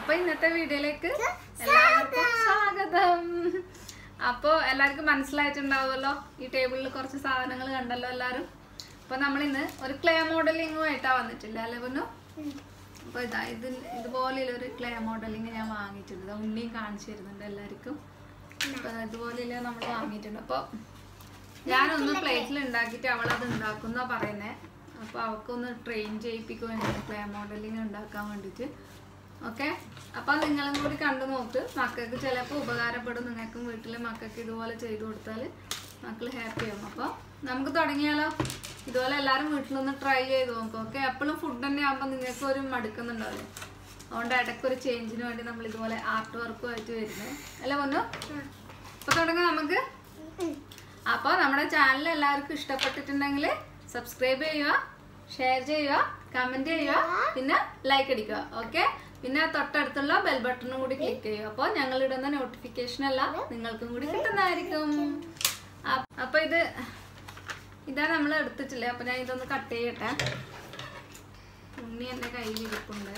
അപ്പൊ ഇന്നത്തെ വീഡിയോയിലേക്ക് എല്ലാവർക്കും സ്വാഗതം അപ്പൊ എല്ലാവർക്കും മനസ്സിലായിട്ടുണ്ടാവുമല്ലോ ഈ ടേബിളിൽ കുറച്ച് സാധനങ്ങൾ കണ്ടല്ലോ എല്ലാരും അപ്പൊ നമ്മൾ ഇന്ന് ഒരു ക്ലേ മോഡലിംഗുമായിട്ടാ വന്നിട്ടില്ല അല്ലേ പൊന്നു അപ്പൊ ഇതാ ഇത് ഇതുപോലെയുള്ള ഒരു ക്ലേ മോഡലിംഗ് ഞാൻ വാങ്ങിയിട്ടുണ്ട് ഇതാ ഉണ്ണിയും കാണിച്ചു തരുന്നുണ്ട് എല്ലാവർക്കും അപ്പൊ ഇതുപോലെയുള്ള നമ്മൾ വാങ്ങിയിട്ടുണ്ട് അപ്പൊ ഞാനൊന്ന് പ്ലേറ്റിൽ ഉണ്ടാക്കിയിട്ട് അവളത് ഉണ്ടാക്കുന്ന പറയുന്നേ അപ്പൊ അവൾക്കൊന്ന് ട്രെയിൻ ചെയ്യിപ്പിക്കുവാണ് ക്ലേ മോഡലിംഗ് ഉണ്ടാക്കാൻ വേണ്ടിയിട്ട് ഓക്കെ അപ്പൊ നിങ്ങളും കൂടി കണ്ടു നോക്ക് മക്കൾക്ക് ചിലപ്പോൾ ഉപകാരപ്പെടും നിങ്ങൾക്കും വീട്ടിലെ മക്കൾക്ക് ഇതുപോലെ ചെയ്തു കൊടുത്താൽ മക്കൾ ഹാപ്പി ആവും അപ്പോൾ നമുക്ക് തുടങ്ങിയാലോ ഇതുപോലെ എല്ലാവരും വീട്ടിലൊന്ന് ട്രൈ ചെയ്ത് നോക്കും ഓക്കെ എപ്പോഴും ഫുഡ് തന്നെ ആകുമ്പോൾ നിങ്ങൾക്ക് ഒരു മടുക്കുന്നുണ്ടാവില്ലേ അതുകൊണ്ട് ഇടയ്ക്ക് ഒരു ചേഞ്ചിന് വേണ്ടി നമ്മൾ ഇതുപോലെ ആർട്ട് വർക്കും ആയിട്ട് വരുന്നത് അല്ലേ പൊന്നു അപ്പൊ തുടങ്ങാം നമുക്ക് അപ്പോൾ നമ്മുടെ ചാനൽ എല്ലാവർക്കും ഇഷ്ടപ്പെട്ടിട്ടുണ്ടെങ്കിൽ സബ്സ്ക്രൈബ് ചെയ്യുക ഷെയർ ചെയ്യുക കമന്റ് ചെയ്യുക പിന്നെ ലൈക്ക് അടിക്കുക ഓക്കെ പിന്നെ തൊട്ടടുത്തുള്ള ബെൽ ബട്ടണും കൂടി ക്ലിക്ക് ചെയ്യുക അപ്പോൾ ഞങ്ങൾ ഇടുന്ന നോട്ടിഫിക്കേഷൻ എല്ലാം നിങ്ങൾക്കും കൂടി കിട്ടുന്നതായിരിക്കും അ- അപ്പൊ ഇത് ഇതാ നമ്മൾ എടുത്തിട്ടില്ലേ അപ്പൊ ഞാൻ ഇതൊന്ന് കട്ട് ചെയ്യട്ടെ ഉണ്ണി എൻ്റെ കയ്യിൽ ഇരിപ്പുണ്ട്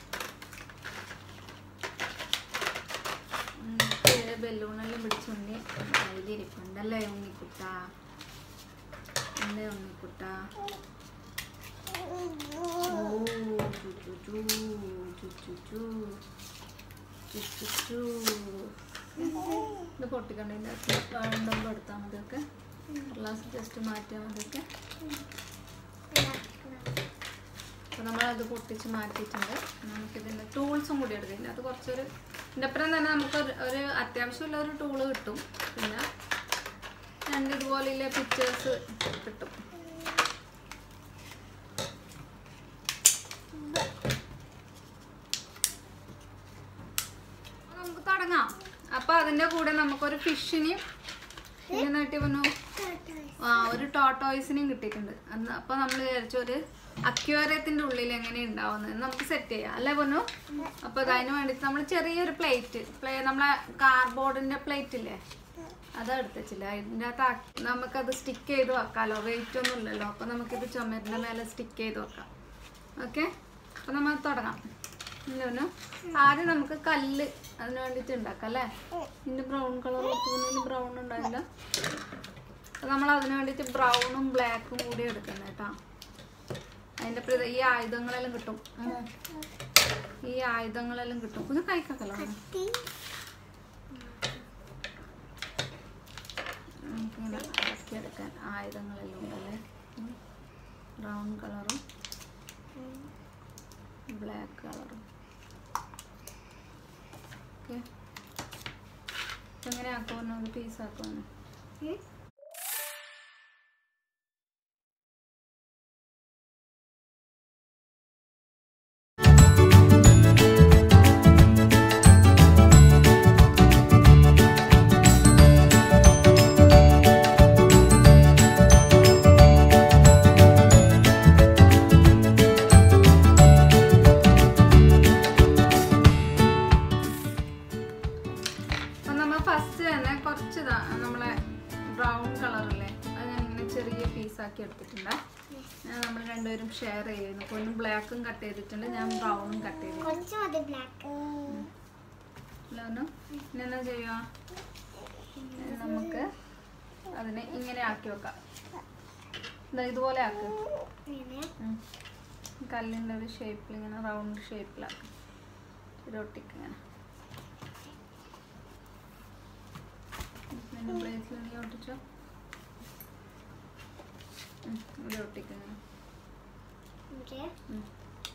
ഉണ്ണിക്ക് ബലൂണെല്ലാം പിടിച്ചുണ്ണി കയ്യിലിരിപ്പുണ്ടല്ലേ ഉണ്ണിക്കുട്ട അല്ലേ ഉണ്ണിക്കുട്ട ഓ, ചു, ചു, ചു, ചു, ചു, ചു. ചു, ചു, ചു. ഇത് പൊട്ടിക്കണ്ടതിൻ്റെ വേണ്ടുമ്പോൾ എടുത്താൽ മതിയൊക്കെ ഗ്ലാസ് ജസ്റ്റ് മാറ്റിയാൽ മതിയൊക്കെ അപ്പോൾ നമ്മളത് പൊട്ടിച്ച് മാറ്റിയിട്ടുണ്ട് നമുക്കിതിൻ്റെ ടൂൾസും കൂടി എടുക്കും അത് കുറച്ചൊരു ഇതിൻ്റെ അപ്പുറം തന്നെ നമുക്ക് ഒരു- ഒരു അത്യാവശ്യമുള്ള ഒരു ടൂള് കിട്ടും പിന്നെ രണ്ട് ഇതുപോലെയുള്ള പിക്ചേഴ്സ് കിട്ടും അപ്പൊ നമുക്ക് തുടങ്ങാം അപ്പൊ അതിന്റെ കൂടെ നമുക്കൊരു ഫിഷിനെയും പിന്നെ നട്ടി വന്നു ആ ഒരു ടോട്ടോയ്സിനെയും കിട്ടിയിട്ടുണ്ട് അന്ന് അപ്പൊ നമ്മൾ വിചാരിച്ചു ഒരു അക്വേറിയത്തിന്റെ ഉള്ളിൽ എങ്ങനെ ഉണ്ടാവുന്നത് നമുക്ക് സെറ്റ് ചെയ്യാം അല്ലേ പൊന്നു അപ്പൊ അതിന് വേണ്ടിട്ട് നമ്മൾ ചെറിയൊരു പ്ലേറ്റ് പ്ലേ നമ്മളെ കാർഡ്ബോർഡിന്റെ പ്ലേറ്റ് ഇല്ലേ അത് എടുത്തിച്ചില്ല അതിൻ്റെ അകത്ത് ആക്കി- നമുക്കത് സ്റ്റിക്ക് ചെയ്ത് വെക്കാമല്ലോ വെയിറ്റ് ഒന്നും ഇല്ലല്ലോ അപ്പൊ നമുക്കിത് ചുമരിന്റെ മേലെ സ്റ്റിക്ക് ചെയ്ത് വെക്കാം ഓക്കെ അപ്പൊ നമ്മൾ തുടങ്ങാം ഇല്ലല്ലോ ആദ്യം നമുക്ക് കല്ല് അതിന് വേണ്ടിയിട്ട് ഉണ്ടാക്കാം അല്ലേ ഇതിന്റെ ബ്രൗൺ കളർ തൂന്നിൽ ബ്രൗൺ ഉണ്ടായില്ല അപ്പൊ നമ്മൾ അതിന് വേണ്ടിയിട്ട് ബ്രൗണും ബ്ലാക്കും കൂടി എടുക്കുന്നത് കേട്ടോ അതിന്റെ പ്രതി ഈ ആയുധങ്ങളെല്ലാം കിട്ടും ഉം. ഈ ആയുധങ്ങളെല്ലാം കിട്ടും ഇത് കഴിക്കല്ലോ നമുക്കിങ്ങനെ അടക്കിയെടുക്കാൻ ആയുധങ്ങളെല്ലാം ഉണ്ടല്ലേ ബ്രൗൺ കളറും ബ്ലാക്ക് കളറും ഓക്കെ എങ്ങനെ ആക്കുമെന്നോ അത് പീസ് ആക്കുമെന്നോ അപ്പം നമ്മൾ ഫസ്റ്റ് തന്നെ കുറച്ച് ഇതാ നമ്മളെ ബ്രൗൺ കളറല്ലേ അത് ഞാൻ ഇങ്ങനെ ചെറിയ പീസാക്കി എടുത്തിട്ടുണ്ട് ഞാൻ നമ്മൾ രണ്ടുപേരും ഷെയർ ചെയ്യുന്നു പൊന്നും ബ്ലാക്കും കട്ട് ചെയ്തിട്ടുണ്ട് ഞാൻ ബ്രൗണും കട്ട് ചെയ്തിട്ടുണ്ട് കുറച്ച് മതി ബ്ലാക്ക് അല്ലോ പിന്നെ എന്താ ചെയ്യുക ഇനി നമുക്ക് അതിനെ ഇങ്ങനെ ആക്കി വെക്കാം ഇതാ ഇതുപോലെ ആക്ക് ഇങ്ങനെ ഉം. കല്ലിൻ്റെ ഒരു ഷേപ്പിൽ ഇങ്ങനെ റൗണ്ട് ഷേപ്പിലാക്കി ഒരു ഒട്ടിക്ക് ഇങ്ങനെ പിന്നെ ബ്ലേസിൽ നീ ഒട്ടിച്ചോ ഉം, ഇവിടെ ഒട്ടിക്ക് ഇങ്ങനെ ഓക്കെ ഉം.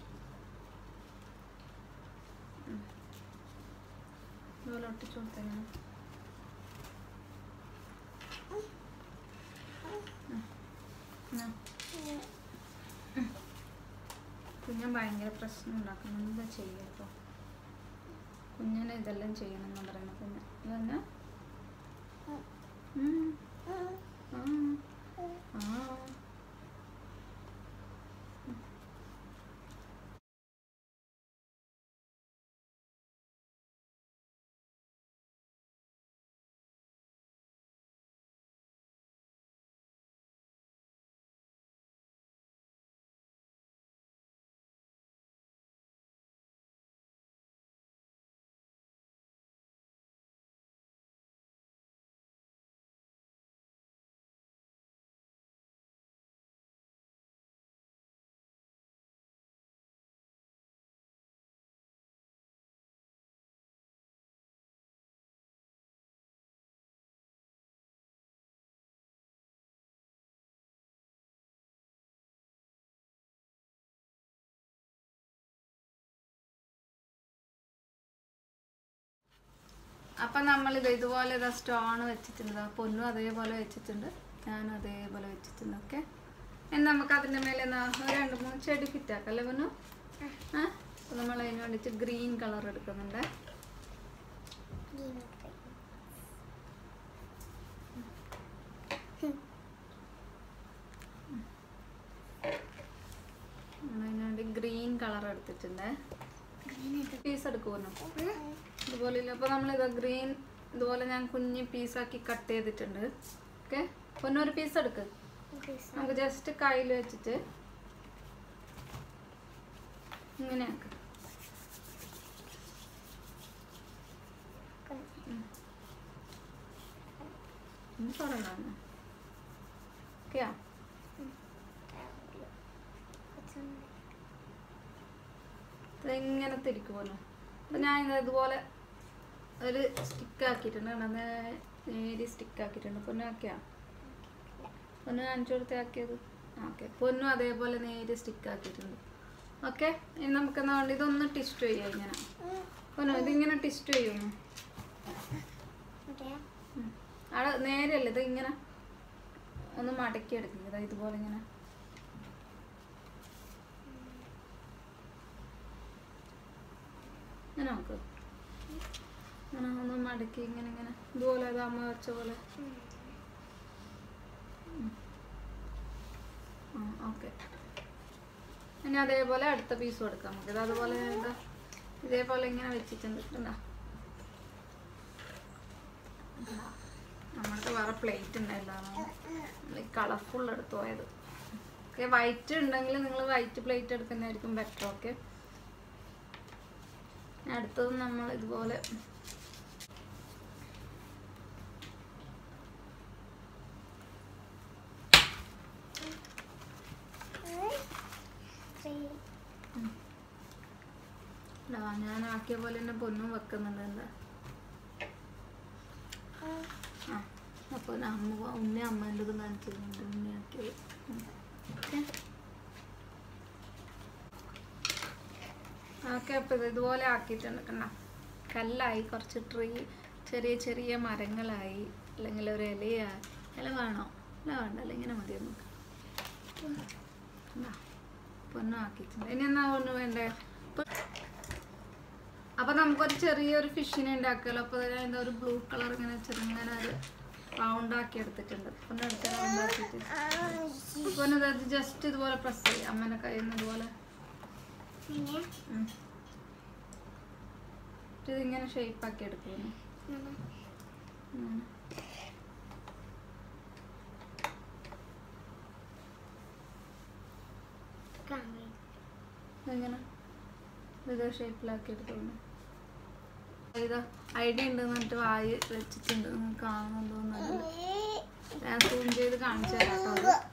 ഉം. ഇതുപോലെ ഒട്ടിച്ചു കൊടുത്തേങ്ങനെ കുഞ്ഞൻ ഭയങ്കര പ്രശ്നം ഉണ്ടാക്കണം എന്താ ചെയ്യുക ഇപ്പോൾ കുഞ്ഞിനെ ഇതെല്ലാം ചെയ്യണം എന്ന് പറയണ കുഞ്ഞ് ഇതന്നെ ഉം. ആ ആ അപ്പം നമ്മളിത് ഇതുപോലെ ഇതാ സ്റ്റോൺ വെച്ചിട്ടുണ്ട് പൊന്നും അതേപോലെ വെച്ചിട്ടുണ്ട് ഞാനും അതേപോലെ വെച്ചിട്ടുണ്ട് ഓക്കെ ഇനി നമുക്ക് അതിൻ്റെ മേലെ എന്നാ ഒരു രണ്ട് മൂന്ന് ചെടി ഫിറ്റാക്കാം അല്ലേ പൊന്നു ആ അപ്പോൾ നമ്മൾ അതിന് വേണ്ടിയിട്ട് ഗ്രീൻ കളർ എടുക്കുന്നുണ്ട് നമ്മൾ അതിന് വേണ്ടി ഗ്രീൻ കളർ എടുത്തിട്ടുണ്ട് പീസ് എടുക്കുമല്ലോ ഇതുപോലെ ഇല്ല അപ്പോൾ നമ്മളിത് ഗ്രീൻ ഇതുപോലെ ഞാൻ കുഞ്ഞ് പീസാക്കി കട്ട് ചെയ്തിട്ടുണ്ട് ഓക്കെ പൊന്നൊരു പീസ് എടുക്ക് നമുക്ക് ജസ്റ്റ് കയ്യിൽ വെച്ചിട്ട് ഇങ്ങനെ ആക്കാം ഇനി തുടങ്ങാം ഓക്കെയാ ഇങ്ങനെ തിരിക്കുമല്ലോ അപ്പം ഞാൻ ഇത് ഇതുപോലെ ഒരു സ്റ്റിക്ക് ആക്കിയിട്ടുണ്ട് കണ്ടോ? നേ- നേരി സ്റ്റിക്ക് ആക്കിയിട്ടുണ്ട് പൊന്നു ആക്കിയാ പൊന്നു കാണിച്ചു കൊടുത്ത് ആക്കിയത് ഓക്കെ പൊന്നും അതേപോലെ നേരി സ്റ്റിക്ക് ആക്കിയിട്ടുണ്ട് ഓക്കെ ഇനി നമുക്ക് എന്നാ വേണ്ട ഇതൊന്ന് ടിസ്റ്റ് ചെയ്യാം ഇങ്ങനെ പൊന്നു ഇതിങ്ങനെ ടിസ്റ്റ് ചെയ്യുന്നു ഉം. അവിടെ നേരെയല്ല ഇത് ഇങ്ങനെ ഒന്ന് മടക്കി എടുക്കുക ഇതാ ഇതുപോലെ ഇങ്ങനെ ഇങ്ങനെ നോക്ക് ഇങ്ങനെ ഒന്ന് മടക്കി ഇങ്ങനെ ഇങ്ങനെ ഇതുപോലെ അത് അമ്മ വെച്ച പോലെ ആ ഓക്കെ ഇനി അതേപോലെ അടുത്ത പീസും എടുക്കാം നമുക്ക് ഇത് അതുപോലെ എന്താ ഇതേപോലെ ഇങ്ങനെ വെച്ചിട്ടുണ്ട് കണ്ടോ നമ്മൾക്ക് വേറെ പ്ലേറ്റ് ഉണ്ടായില്ലായിരുന്നു നമ്മൾ കളർഫുൾ എടുത്തു പോയത് ഓക്കെ വൈറ്റ് ഉണ്ടെങ്കിൽ നിങ്ങൾ വൈറ്റ് പ്ലേറ്റ് എടുക്കുന്നതായിരിക്കും ബെറ്റർ ഓക്കെ അടുത്തത് നമ്മൾ ഇതുപോലെ ഇതാ, ഞാൻ ആക്കിയ പോലെ തന്നെ പൊന്നും വെക്കുന്നുണ്ട് എന്താ ആ അപ്പോൾ അമ്മ ഉണ്ണി അമ്മേൻ്റെത് കാണിച്ചിരുന്നുണ്ട് ഉണ്ണി ആക്കിയത് ഓക്കെ ഓക്കെ അപ്പോൾ ഇത് ഇതുപോലെ ആക്കിയിട്ടുണ്ട് കണ്ട കല്ലായി കുറച്ച് ട്രീ ചെറിയ ചെറിയ മരങ്ങളായി അല്ലെങ്കിൽ ഒരു ഇലയായി ഇല വേണോ ഇല വേണ്ട അല്ല ഇങ്ങനെ മതി നമുക്ക് കണ്ടാ? പൊന്നും ആക്കിയിട്ടുണ്ട് ഇനി എന്നാ ഒന്ന് വേണ്ടേ ഇപ്പൊ- അപ്പൊ നമുക്കൊരു ചെറിയൊരു ഫിഷിനെ ഉണ്ടാക്കിയല്ലോ അപ്പൊ ഞാൻ എന്താ ഒരു ബ്ലൂ കളർ ഇങ്ങനെ ചെറുങ്ങനെ ഒരു റൗണ്ട് ആക്കി എടുത്തിട്ടുണ്ട് പൊന്നു അടുത്ത റൗണ്ട് ആക്കിയിട്ട് പൊന്നു അത് ജസ്റ്റ് ഇതുപോലെ പ്രസ് ചെയ്യാം അമ്മേനെ കയ്യിൽ നിന്ന് ഇതുപോലെ ഉം. ഇത് ഇങ്ങനെ ഷേപ്പ് ആക്കി എടുക്കുന്നു ഉം. ഇങ്ങനെ ഇത് ഷേപ്പിലാക്കി എടുക്കുന്നു ഇത് ഐഡിയ ഉണ്ട് എന്നിട്ട് വായി വെച്ചിട്ടുണ്ട് നിങ്ങൾക്ക് കാണുന്നുണ്ടോന്നറിയില്ല ഞാൻ സൂം ചെയ്ത് കാണിച്ചു തരാം കേട്ടോ അത്.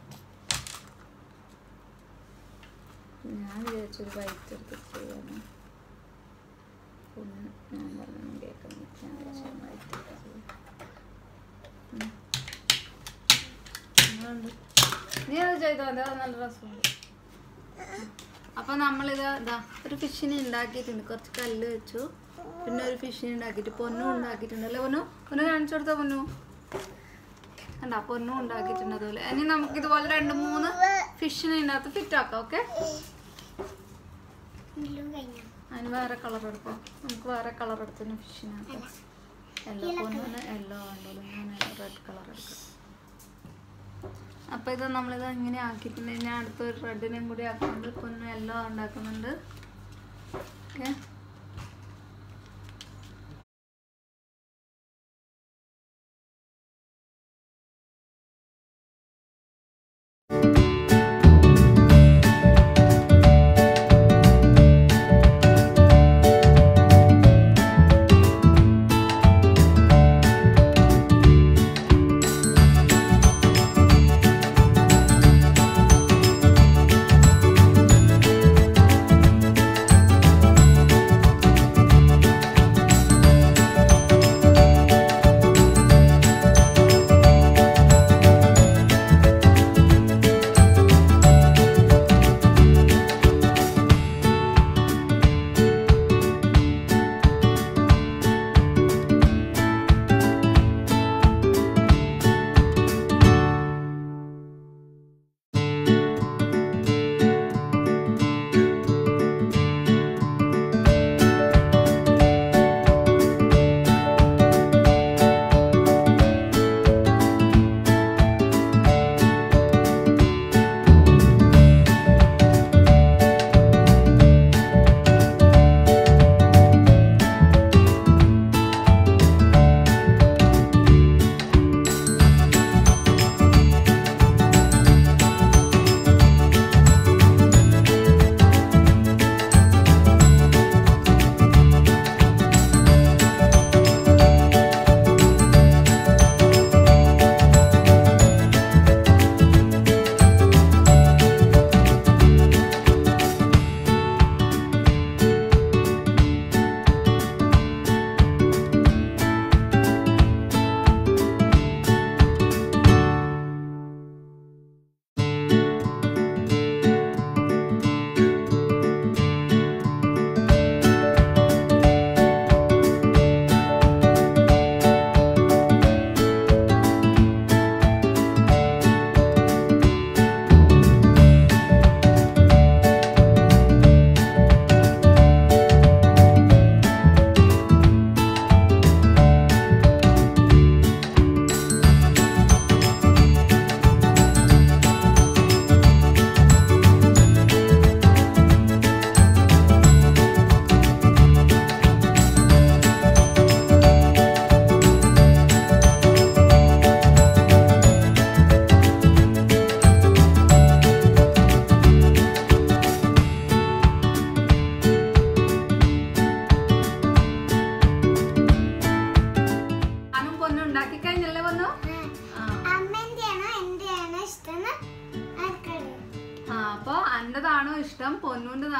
ഞാൻ വിചാരിച്ചൊരു വൈറ്റ് എടുത്തിട്ട് ചെയ്യാന്ന് പിന്നെ ഞാൻ പറഞ്ഞു കേൾക്കുന്നു ഞാൻ വിചാരിച്ചു വൈറ്റ് എടുത്ത് ചെയ്യാം ഉം. എങ്ങനെയുണ്ട്? നീ അത് ചെയ്തോ അതാ നല്ല രസമുണ്ട് അപ്പൊ നമ്മളിത് ഇതാ ഒരു ഫിഷിനെ ഉണ്ടാക്കിയിട്ടുണ്ട് കുറച്ച് കല്ല് വെച്ചു പിന്നെ ഒരു ഫിഷിനെ ഉണ്ടാക്കിയിട്ട് പൊന്നും ഉണ്ടാക്കിയിട്ടുണ്ട് അല്ലേ പൊന്നു പൊന്നു കാണിച്ചു കൊടുത്ത പൊന്നു കണ്ടാ പൊന്നും ഉണ്ടാക്കിയിട്ടുണ്ട് അതുപോലെ ഇനി നമുക്ക് ഇതുപോലെ രണ്ട് മൂന്ന് ഫിഷിനെ ഇതിനകത്ത് ഫിറ്റ് ആക്കാം ഓക്കെ അതിന് വേറെ കളർ എടുക്കാം നമുക്ക് വേറെ കളർ എടുത്തിന് ഫിഷിനാക്കാം യെല്ലോ പൊന്നിന് യെല്ലോ വേണ്ടല്ലോ ഞാൻ റെഡ് കളർ എടുക്കാം അപ്പൊ ഇത് നമ്മളിത് ഇങ്ങനെ ആക്കിയിട്ടുണ്ട് ഇനി അടുത്തൊരു റെഡിനെയും കൂടി ആക്കുന്നുണ്ട് പൊന്നും യെല്ലോ ഉണ്ടാക്കുന്നുണ്ട് ഓക്കെ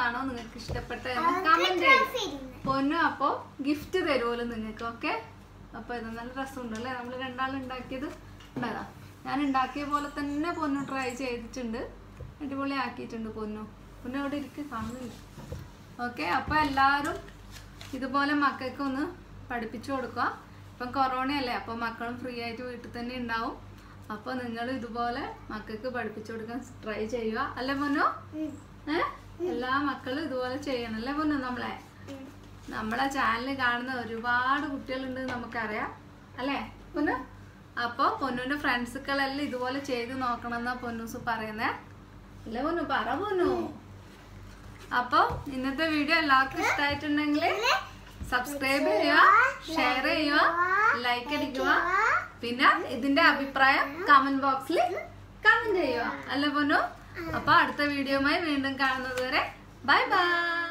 ഏതാണോ നിങ്ങൾക്ക് ഇഷ്ടപ്പെട്ടതെന്ന് കമന്റ് ചെയ്യും പൊന്നു അപ്പോ ഗിഫ്റ്റ് തരുമല്ലോ നിങ്ങൾക്ക് ഓക്കെ അപ്പൊ ഇത് നല്ല രസമുണ്ട് അല്ലേ നമ്മൾ രണ്ടാളും ഉണ്ടാക്കിയത് ഉണ്ടാകാം ഞാൻ ഉണ്ടാക്കിയ പോലെ തന്നെ പൊന്നു ട്രൈ ചെയ്തിട്ടുണ്ട് അടിപൊളി ആക്കിയിട്ടുണ്ട് പൊന്നു പൊന്നു അവിടെ ഇരിക്ക് കാണുന്നില്ല ഓക്കെ അപ്പൊ എല്ലാവരും ഇതുപോലെ മക്കൾക്ക് ഒന്ന് പഠിപ്പിച്ചു കൊടുക്കുക ഇപ്പം കൊറോണയല്ലേ അപ്പോൾ മക്കളും ഫ്രീ ആയിട്ട് വീട്ടിൽ തന്നെ ഉണ്ടാവും അപ്പോൾ നിങ്ങൾ ഇതുപോലെ മക്കൾക്ക് പഠിപ്പിച്ചു കൊടുക്കാൻ ട്രൈ ചെയ്യുക അല്ലേ പൊന്നു ഏ എല്ലാ മക്കളും ഇതുപോലെ ചെയ്യണം അല്ലേ പൊന്നു നമ്മളെ നമ്മളെ ചാനൽ കാണുന്ന ഒരുപാട് കുട്ടികളുണ്ട് നമുക്കറിയാം അല്ലേ പൊന്നു അപ്പോൾ പൊന്നുവിന്റെ ഫ്രണ്ട്സുകളെല്ലാം ഇതുപോലെ ചെയ്ത് നോക്കണം എന്നാ പൊന്നൂസ് പറയുന്നേ അല്ലേ പൊന്നു പറ പൊന്നു അപ്പോൾ ഇന്നത്തെ വീഡിയോ എല്ലാവർക്കും ഇഷ്ടമായിട്ടുണ്ടെങ്കിൽ സബ്സ്ക്രൈബ് ചെയ്യുക ഷെയർ ചെയ്യുക ലൈക്ക് അടിക്കുക പിന്നെ ഇതിന്റെ അഭിപ്രായം കമന്റ് ബോക്സിൽ കമന്റ് ചെയ്യുക അല്ലേ പൊന്നു അപ്പൊ അടുത്ത വീഡിയോയുമായി വീണ്ടും കാണുന്നത് വരെ ബൈ ബൈ